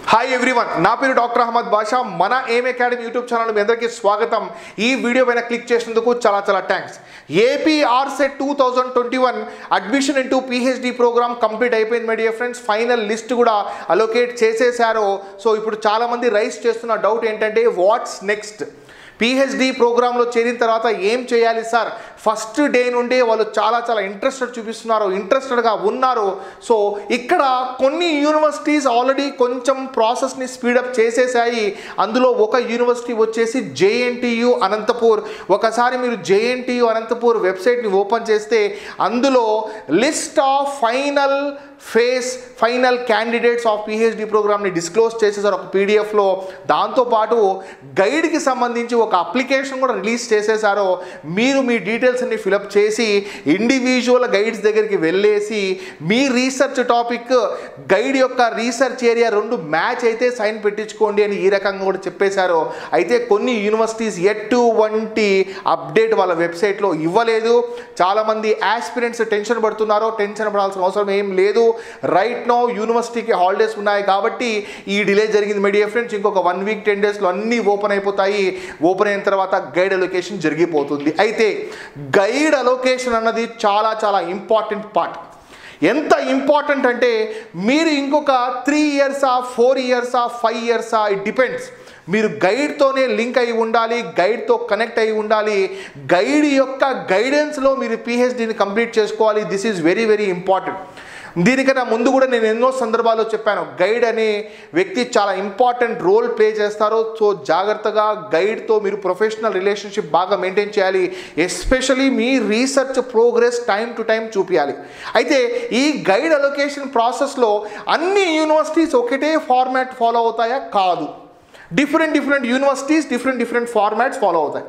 hi everyone నా పేరు doctor Ahmed బాషా మన ఏం అకాడమీ యూట్యూబ్ ఛానల్ మీ అందరికీ స్వాగతం ఈ వీడియో పైన క్లిక్ చేసినందుకు చాలా చాలా thanks AP RCET two thousand twenty one admission into PhD program complete అయిపోయింది my dear friends final list కూడా అలొకేట్ చేసేసారు సో ఇప్పుడు చాలామంది రైస్ చేస్తున్న డౌట్ ఏంటంటే వాట్స్ నెక్స్ట్ పిహెచ్డి ప్రోగ్రాంలో చేరిన తర్వాత ఏం చేయాలి సార్ ఫస్ట్ డే నుండే వాళ్ళు చాలా చాలా ఇంట్రెస్టెడ్ చూపిస్తున్నారు ఇంట్రెస్టెడ్గా ఉన్నారు సో ఇక్కడ కొన్ని యూనివర్సిటీస్ ఆల్రెడీ కొంచెం ప్రాసెస్ని స్పీడప్ చేసేసాయి అందులో ఒక యూనివర్సిటీ వచ్చేసి జేఎన్టీయు అనంతపూర్ ఒకసారి మీరు జేఎన్టీయు అనంతపూర్ వెబ్సైట్ని ఓపెన్ చేస్తే అందులో list of final phase final candidates of PhD ప్రోగ్రామ్ని డిస్క్లోజ్ చేసేసారు ఒక పీడిఎఫ్లో దాంతోపాటు గైడ్కి సంబంధించి ఒక అప్లికేషన్ కూడా రిలీజ్ చేసేసారు మీరు మీ డీటెయిల్స్ అన్ని ఫిలప్ చేసి ఇండివిజువల్ గైడ్స్ దగ్గరికి వెళ్ళేసి మీ రీసెర్చ్ టాపిక్ గైడ్ యొక్క రీసెర్చ్ ఏరియా రెండు మ్యాచ్ అయితే సైన్ పెట్టించుకోండి అని ఈ రకంగా కూడా చెప్పేశారు అయితే కొన్ని యూనివర్సిటీస్ ఎటువంటి అప్డేట్ వాళ్ళ వెబ్సైట్లో ఇవ్వలేదు చాలామంది ఆస్పిరెంట్స్ టెన్షన్ పడుతున్నారు టెన్షన్ పడాల్సిన అవసరం ఏం లేదు రైట్ నో యూనివర్సిటీకి హాలిడేస్ ఉన్నాయి కాబట్టి ఈ డిలే జరిగింది మీడియా ఫ్రెండ్స్ ఇంకొక వన్ వీక్ టెన్ డేస్లో అన్నీ ఓపెన్ అయిపోతాయి ఓపెన్ అయిన తర్వాత గైడ్ అలొకేషన్ జరిగిపోతుంది అయితే గైడ్ అలొకేషన్ అన్నది చాలా చాలా ఇంపార్టెంట్ పార్ట్ ఎంత ఇంపార్టెంట్ అంటే మీరు ఇంకొక త్రీ ఇయర్సా ఫోర్ ఇయర్సా ఫైవ్ ఇయర్సా ఇట్ డిపెండ్స్ మీరు గైడ్తోనే లింక్ అయి ఉండాలి గైడ్తో కనెక్ట్ అయి ఉండాలి గైడ్ యొక్క గైడెన్స్లో మీరు పిహెచ్డిని కంప్లీట్ చేసుకోవాలి this is very very important దీనికన్నా ముందు కూడా నేను ఎన్నో సందర్భాల్లో చెప్పాను గైడ్ అనే వ్యక్తి చాలా ఇంపార్టెంట్ రోల్ ప్లే చేస్తారు సో జాగ్రత్తగా గైడ్తో మీరు ప్రొఫెషనల్ రిలేషన్షిప్ బాగా మెయింటైన్ చేయాలి ఎస్పెషలీ మీ research progress time to time చూపించాలి అయితే ఈ గైడ్ అలొకేషన్ ప్రాసెస్లో అన్ని యూనివర్సిటీస్ ఒకటే ఫార్మాట్ ఫాలో అవుతాయా కాదు different different universities different different formats follow అవుతాయి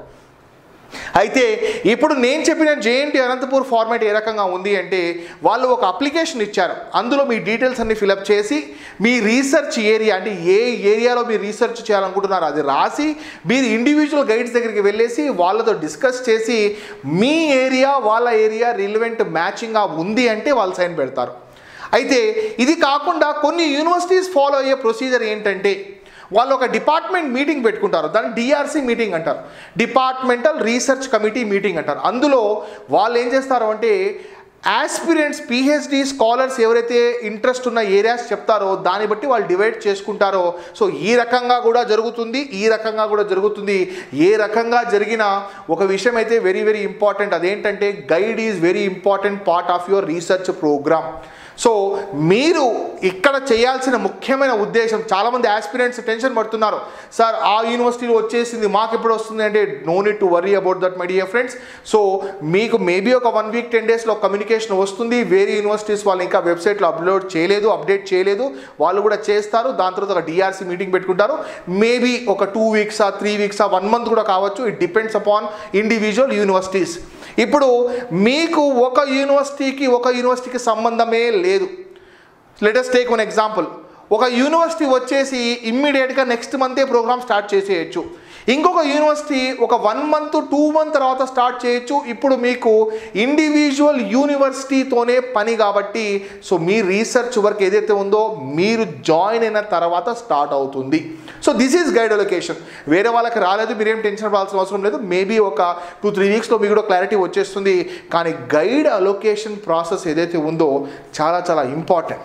అయితే ఇప్పుడు నేను చెప్పిన జేఎన్టీ అనంతపూర్ ఫార్మాట్ ఏ రకంగా ఉంది అంటే వాళ్ళు ఒక అప్లికేషన్ ఇచ్చారు అందులో మీ డీటెయిల్స్ అన్ని ఫిలప్ చేసి మీ రీసెర్చ్ ఏరియా అంటే ఏ ఏరియాలో మీరు రీసెర్చ్ చేయాలనుకుంటున్నారో అది రాసి మీరు ఇండివిజువల్ గైడ్స్ దగ్గరికి వెళ్ళేసి వాళ్ళతో డిస్కస్ చేసి మీ ఏరియా వాళ్ళ ఏరియా రిలవెంట్ మ్యాచింగ్గా ఉంది అంటే వాళ్ళు సైన్ పెడతారు అయితే ఇది కాకుండా కొన్ని యూనివర్సిటీస్ ఫాలో అయ్యే ప్రొసీజర్ ఏంటంటే వాళ్ళు ఒక డిపార్ట్మెంట్ మీటింగ్ పెట్టుకుంటారు దాన్ని డిఆర్సి మీటింగ్ అంటారు డిపార్ట్మెంటల్ రీసెర్చ్ కమిటీ మీటింగ్ అంటారు అందులో వాళ్ళు ఏం చేస్తారు అంటే ఆస్పిరెంట్స్ పిహెచ్డి స్కాలర్స్ ఎవరైతే ఇంట్రెస్ట్ ఉన్న ఏరియాస్ చెప్తారో దాన్ని బట్టి వాళ్ళు డివైడ్ చేసుకుంటారో సో ఈ రకంగా కూడా జరుగుతుంది ఈ రకంగా కూడా జరుగుతుంది ఏ రకంగా జరిగినా ఒక విషయం అయితే వెరీ వెరీ ఇంపార్టెంట్ అదేంటంటే guide is very important part of your research program so మీరు ఇక్కడ చేయాల్సిన ముఖ్యమైన ఉద్దేశం చాలామంది ఆస్పిరెంట్స్ టెన్షన్ పడుతున్నారు సార్ ఆ యూనివర్సిటీలో వచ్చేసింది మాకు ఎప్పుడు వస్తుంది అంటే no need to worry about that my dear friends so మీకు మేబీ ఒక వన్ వీక్ టెన్ డేస్లో కమ్యూనికేషన్ వస్తుంది వేరే యూనివర్సిటీస్ వాళ్ళు ఇంకా వెబ్సైట్లో అప్లోడ్ చేయలేదు అప్డేట్ చేయలేదు వాళ్ళు కూడా చేస్తారు దాని తర్వాత ఒక డిఆర్సీ మీటింగ్ పెట్టుకుంటారు మేబీ ఒక టూ వీక్సా త్రీ వీక్సా వన్ మంత్ కూడా కావచ్చు it depends upon individual universities ఇప్పుడు మీకు ఒక యూనివర్సిటీకి ఒక యూనివర్సిటీకి సంబంధమే లేదు లెటెస్ట్ టేక్ వన్ ఎగ్జాంపుల్ ఒక యూనివర్సిటీ వచ్చేసి ఇమ్మీడియట్గా నెక్స్ట్ మంతే ప్రోగ్రామ్ స్టార్ట్ చేసేయచ్చు ఇంకొక యూనివర్సిటీ ఒక వన్ మంత్ టూ మంత్ తర్వాత స్టార్ట్ చేయొచ్చు ఇప్పుడు మీకు ఇండివిజువల్ యూనివర్సిటీతోనే పని కాబట్టి సో మీ రీసెర్చ్ వర్క్ ఏదైతే ఉందో మీరు జాయిన్ అయిన తర్వాత స్టార్ట్ అవుతుంది so this is guide allocation వేరే వాళ్ళకి రాలేదు మీరేం టెన్షన్ పడాల్సిన అవసరం లేదు మేబీ ఒక టూ త్రీ వీక్స్లో మీకు కూడా క్లారిటీ వచ్చేస్తుంది కానీ గైడ్ అలొకేషన్ ప్రాసెస్ ఏదైతే ఉందో చాలా చాలా important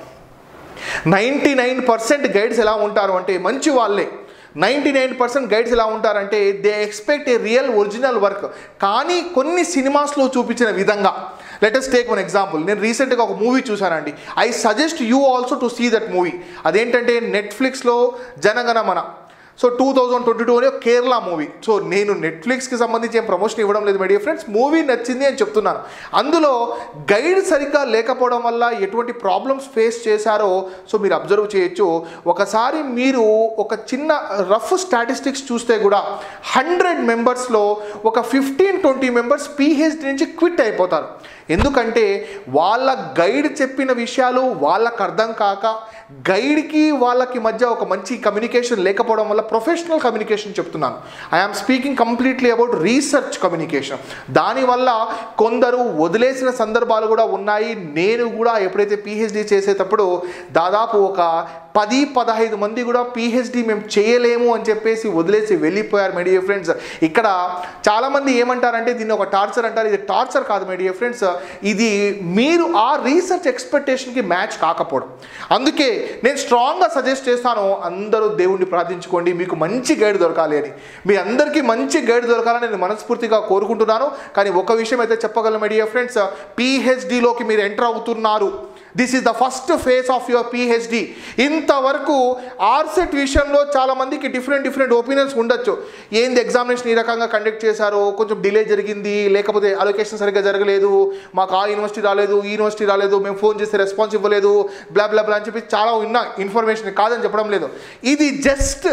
ninety nine percent guides ఎలా ఉంటారు అంటే మంచి వాళ్ళే నైంటీ నైన్ పర్సెంట్ గైడ్స్ ఎలా ఉంటారంటే they expect a real original work కానీ కొన్ని సినిమాస్లో చూపించిన విధంగా లెటెస్ట్ టేక్ వన్ ఎగ్జాంపుల్ నేను రీసెంట్గా ఒక మూవీ చూశానండి I suggest you also to see that movie అదేంటంటే నెట్ఫ్లిక్స్లో Jana Gana Mana so two thousand twenty two అనే కేరళ మూవీ సో నేను నెట్ఫ్లిక్స్కి సంబంధించి ఏం ప్రమోషన్ ఇవ్వడం లేదు మై డియర్ ఫ్రెండ్స్ మూవీ నచ్చింది అని చెప్తున్నాను అందులో గైడ్ సరిగ్గా లేకపోవడం వల్ల ఎటువంటి ప్రాబ్లమ్స్ ఫేస్ చేశారో సో మీరు అబ్జర్వ్ చేయొచ్చు ఒకసారి మీరు ఒక చిన్న రఫ్ స్టాటిస్టిక్స్ చూస్తే కూడా హండ్రెడ్ మెంబర్స్లో ఒక ఫిఫ్టీన్ ట్వంటీ మెంబర్స్ పిహెచ్డి నుంచి క్విట్ అయిపోతారు ఎందుకంటే వాళ్ళ గైడ్ చెప్పిన విషయాలు వాళ్ళకు అర్థం కాక గైడ్కి వాళ్ళకి మధ్య ఒక మంచి కమ్యూనికేషన్ లేకపోవడం వల్ల ప్రొఫెషనల్ కమ్యూనికేషన్ చెప్తున్నాను I am speaking completely about research communication దానివల్ల కొందరు వదిలేసిన సందర్భాలు కూడా ఉన్నాయి నేను కూడా ఎప్పుడైతే పిహెచ్డి చేసేటప్పుడు దాదాపు ఒక పది పదహైదు మంది కూడా పిహెచ్డి మేము చేయలేము అని చెప్పేసి వదిలేసి వెళ్ళిపోయారు మై డియర్ ఫ్రెండ్స్ ఇక్కడ చాలామంది ఏమంటారంటే దీన్ని ఒక టార్చర్ అంటారు ఇది టార్చర్ కాదు మై డియర్ ఫ్రెండ్స్ ఇది మీరు ఆ రీసెర్చ్ ఎక్స్పెక్టేషన్కి మ్యాచ్ కాకపోవడం అందుకే నేను స్ట్రాంగ్గా సజెస్ట్ చేస్తాను అందరూ దేవుణ్ణి ప్రార్థించుకోండి మీకు మంచి గైడ్ దొరకాలి అని మీ అందరికీ మంచి గైడ్ దొరకాలని నేను మనస్ఫూర్తిగా కోరుకుంటున్నాను కానీ ఒక విషయం అయితే చెప్పగలను మై డియర్ ఫ్రెండ్స్ పిహెచ్డిలోకి మీరు ఎంటర్ అవుతున్నారు this is the first phase of your PhD ఇంతవరకు ఆర్సెట్ విషయంలో చాలా మందికి డిఫరెంట్ డిఫరెంట్ ఒపీనియన్స్ ఉండొచ్చు ఏంది ఎగ్జామినేషన్ ఈ రకంగా కండక్ట్ చేశారు కొంచెం డిలే జరిగింది లేకపోతే అలొకేషన్ సరిగ్గా జరగలేదు మాకు ఆ యూనివర్సిటీ రాలేదు ఈ యూనివర్సిటీ రాలేదు మేము ఫోన్ చేస్తే రెస్పాన్స్ ఇవ్వలేదు బ్లా బ్లా బ్లా అని చెప్పి చాలా ఉన్న ఇన్ఫర్మేషన్ కాదని చెప్పడం లేదు ఇది just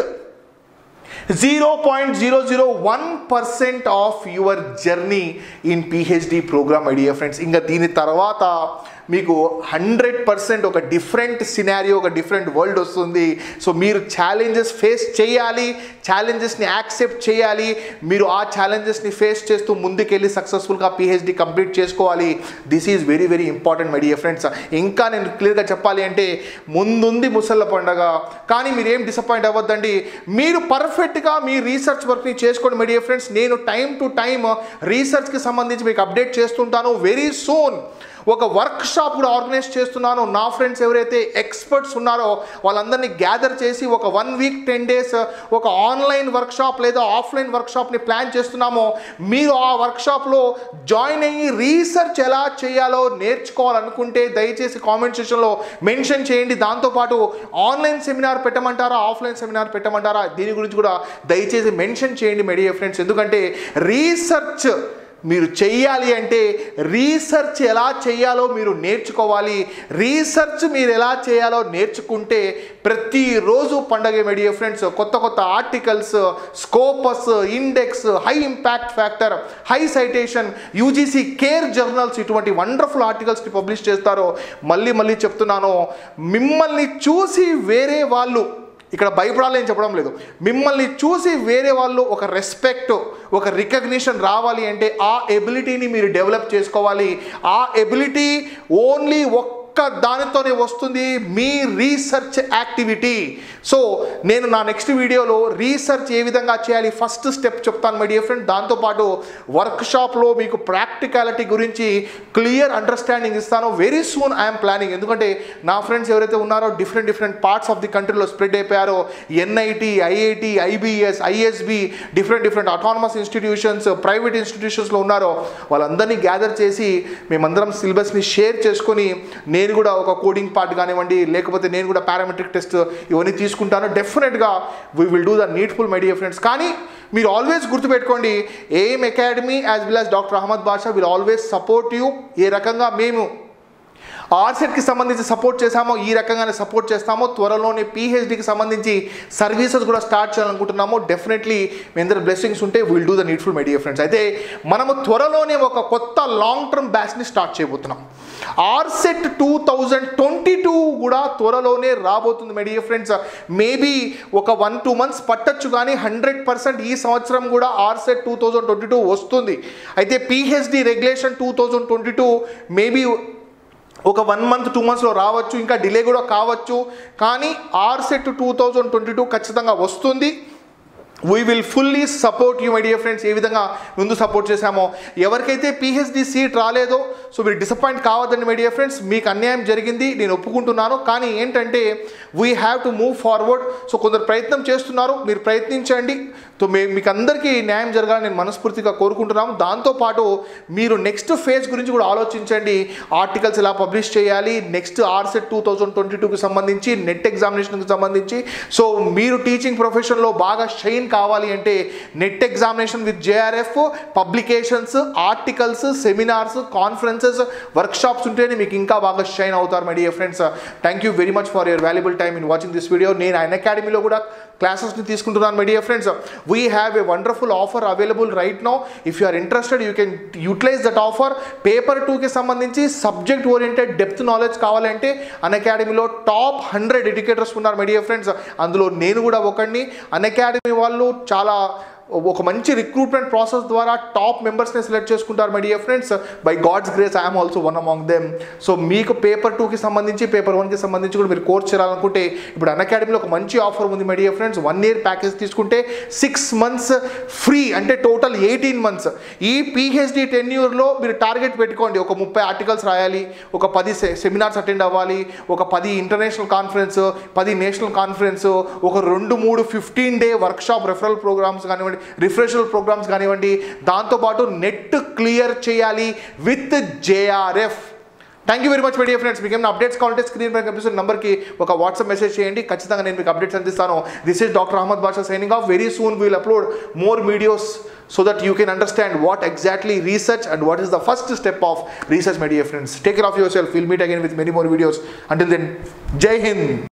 zero point zero zero one percent of your journey in PhD programme idea friends ఇంకా దీని తర్వాత మీకు హండ్రెడ్ పర్సెంట్ ఒక డిఫరెంట్ సినారియో ఒక డిఫరెంట్ వరల్డ్ వస్తుంది సో మీరు ఛాలెంజెస్ ఫేస్ చేయాలి ఛాలెంజెస్ని యాక్సెప్ట్ చేయాలి మీరు ఆ ఛాలెంజెస్ని ఫేస్ చేస్తూ ముందుకెళ్ళి సక్సెస్ఫుల్గా పిహెచ్డి కంప్లీట్ చేసుకోవాలి this is very very important my dear friends ఇంకా నేను క్లియర్గా చెప్పాలి అంటే ముందుంది ముసళ్ళ పండగ కానీ మీరు ఏం డిసప్పాయింట్ అవ్వద్దండి మీరు పర్ఫెక్ట్గా మీ రీసెర్చ్ వర్క్ని చేసుకోండి మై డియర్ ఫ్రెండ్స్ నేను టైం టు టైం రీసెర్చ్కి సంబంధించి మీకు అప్డేట్ చేస్తుంటాను వెరీ సూన్ ఒక వర్క్ షాప్ కూడా ఆర్గనైజ్ చేస్తున్నాను నా ఫ్రెండ్స్ ఎవరైతే ఎక్స్పర్ట్స్ ఉన్నారో వాళ్ళందరినీ గ్యాదర్ చేసి ఒక వన్ వీక్ టెన్ డేస్ ఒక ఆన్లైన్ వర్క్ షాప్ లేదా ఆఫ్లైన్ వర్క్ షాప్ని ప్లాన్ చేస్తున్నామో మీరు ఆ వర్క్ షాప్లో జాయిన్ అయ్యి రీసెర్చ్ ఎలా చేయాలో నేర్చుకోవాలనుకుంటే దయచేసి కామెంట్ సెక్షన్లో మెన్షన్ చేయండి దాంతోపాటు ఆన్లైన్ సెమినార్ పెట్టమంటారా ఆఫ్లైన్ సెమినార్ పెట్టమంటారా దీని గురించి కూడా దయచేసి మెన్షన్ చేయండి మెడియా ఫ్రెండ్స్ ఎందుకంటే రీసెర్చ్ మీరు చెయ్యాలి అంటే రీసెర్చ్ ఎలా చేయాలో మీరు నేర్చుకోవాలి రీసెర్చ్ మీరు ఎలా చేయాలో నేర్చుకుంటే ప్రతిరోజు పండగ మీడియా ఫ్రెండ్స్ కొత్త కొత్త articles Scopus index high impact factor high citation UGC CARE journals ఇటువంటి వండర్ఫుల్ ఆర్టికల్స్ని పబ్లిష్ చేస్తారో మళ్ళీ మళ్ళీ చెప్తున్నాను మిమ్మల్ని చూసి వేరే వాళ్ళు ఇక్కడ భయపడాలని చెప్పడం లేదు మిమ్మల్ని చూసి వేరే వాళ్ళు ఒక రెస్పెక్ట్ ఒక రికగ్నిషన్ రావాలి అంటే ఆ ఎబిలిటీని మీరు డెవలప్ చేసుకోవాలి ఆ ఎబిలిటీ ఓన్లీ ఒక్క దానితోనే వస్తుంది మీ రీసెర్చ్ యాక్టివిటీ సో నేను నా నెక్స్ట్ వీడియోలో రీసెర్చ్ ఏ విధంగా చేయాలి ఫస్ట్ స్టెప్ చెప్తాను మై డియర్ ఫ్రెండ్ దాంతోపాటు వర్క్ షాప్లో మీకు ప్రాక్టికాలిటీ గురించి క్లియర్ అండర్స్టాండింగ్ ఇస్తాను వెరీ సూన్ ఐఎమ్ ప్లానింగ్ ఎందుకంటే నా ఫ్రెండ్స్ ఎవరైతే ఉన్నారో different different parts of the కంట్రీలో స్ప్రెడ్ అయిపోయారో NIT IIT IBS ISB different different autonomous institutions private ఇన్స్టిట్యూషన్స్లో ఉన్నారో వాళ్ళందరినీ గ్యాదర్ చేసి మేమందరం సిలబస్ని షేర్ చేసుకొని నేను కూడా ఒక కోడింగ్ పార్ట్ కానివ్వండి లేకపోతే నేను కూడా పారామెట్రిక్ టెస్ట్ ఇవన్నీ తీసుకుంటాను డెఫినెట్గా we will do the needful my dear friends కానీ మీరు ఆల్వేస్ గుర్తుపెట్టుకోండి Aim Academy as well as doctor Ahmed Basha will always support you ఏ రకంగా మేము ఆర్సెట్కి సంబంధించి సపోర్ట్ చేశామో ఈ రకంగానే సపోర్ట్ చేస్తామో త్వరలోనే పిహెచ్డికి సంబంధించి సర్వీసెస్ కూడా స్టార్ట్ చేయాలనుకుంటున్నాము డెఫినెట్లీ మీ అందరి బ్లెస్సింగ్స్ ఉంటే will do the needful my dear friends అయితే మనము త్వరలోనే ఒక కొత్త లాంగ్ టర్మ్ బ్యాచ్ని స్టార్ట్ చేయబోతున్నాం RCET two thousand twenty two కూడా త్వరలోనే రాబోతుంది మై డియర్ ఫ్రెండ్స్ మేబీ ఒక వన్ టూ మంత్స్ పట్టచ్చు కానీ హండ్రెడ్ పర్సెంట్ ఈ సంవత్సరం కూడా RCET two thousand twenty two వస్తుంది అయితే PhD regulation two thousand twenty two maybe ఒక వన్ మంత్ టూ మంత్స్లో రావచ్చు ఇంకా డిలే కూడా కావచ్చు కానీ RCET two thousand twenty two ఖచ్చితంగా వస్తుంది we will fully support you my dear friends ఏ విధంగా ముందు సపోర్ట్ చేశామో ఎవరికైతే పిహెచ్డి సీట్ రాలేదో సో మీరు డిసప్పాయింట్ కావద్దండి మై డియర్ ఫ్రెండ్స్ మీకు అన్యాయం జరిగింది నేను ఒప్పుకుంటున్నాను కానీ ఏంటంటే we have to move forward so కొందరు ప్రయత్నం చేస్తున్నారు మీరు ప్రయత్నించండి సో మే మీకు అందరికీ న్యాయం జరగాలని నేను మనస్ఫూర్తిగా కోరుకుంటున్నాము దాంతోపాటు మీరు నెక్స్ట్ ఫేజ్ గురించి కూడా ఆలోచించండి ఆర్టికల్స్ ఎలా పబ్లిష్ చేయాలి next RCET two thousand twenty టూకి సంబంధించి నెట్ ఎగ్జామినేషన్కి సంబంధించి సో మీరు టీచింగ్ ప్రొఫెషన్లో బాగా షైన్ కావాలి అంటే NET examination with JRF publications articles seminars conferences workshops ఉంటేనే మీకు ఇంకా బాగా షైన్ అవుతారు my dear friends thank you very much for your valuable time in watching this video నేను ఆయన అకాడమీలో కూడా క్లాసెస్ని తీసుకుంటున్నాను my dear friends we have a wonderful offer available right now if you are interested you can utilise that offer paper టూకి సంబంధించి subject oriented depth knowledge కావాలంటే అన్ అకాడమీలో టాప్ హండ్రెడ్ ఎడ్యుకేటర్స్ ఉన్నారు మై డియర్ ఫ్రెండ్స్ అందులో నేను కూడా ఒకడిని అన్ అకాడమీ వాళ్ళు చాలా ఒక మంచి రిక్రూట్మెంట్ ప్రాసెస్ ద్వారా టాప్ మెంబర్స్ని సెలెక్ట్ చేసుకుంటారు my dear friends by God's grace I'm also one among them so మీకు పేపర్ టూకి సంబంధించి పేపర్ వన్కి సంబంధించి కూడా మీరు కోర్స్ చేయాలనుకుంటే ఇప్పుడు అన్ అకాడమీలో ఒక మంచి ఆఫర్ ఉంది my dear friends one year package తీసుకుంటే సిక్స్ మంత్స్ ఫ్రీ అంటే టోటల్ ఎయిటీన్ మంత్స్ ఈ పిహెచ్డి టెన్యూర్లో మీరు టార్గెట్ పెట్టుకోండి ఒక ముప్పై ఆర్టికల్స్ రాయాలి ఒక పది సెమినార్స్ అటెండ్ అవ్వాలి ఒక పది ఇంటర్నేషనల్ కాన్ఫరెన్స్ పది నేషనల్ కాన్ఫరెన్స్ ఒక రెండు మూడు fifteen day workshop referral programmes కానివ్వండి రిఫ్రెషల్ ప్రోగ్రామ్స్ కానివ్వండి దాంతోపాటు నెట్ క్లియర్ చేయాలి with JRF thank you very much media friends మీకు ఏమైనా అప్డేట్స్ కావాలంటే స్క్రీన్ పైన కనిపిస్తున్న నెంబర్కి ఒక వాట్సాప్ మెసేజ్ చేయండి ఖచ్చితంగా నేను మీకు అప్డేట్స్ అందిస్తాను this is doctor Ahmed Basha signing off very soon will upload more videos so that you can understand what exactly research and what is the first step of research media friends take care of yourself will meet again with many more videos until then Jai Hind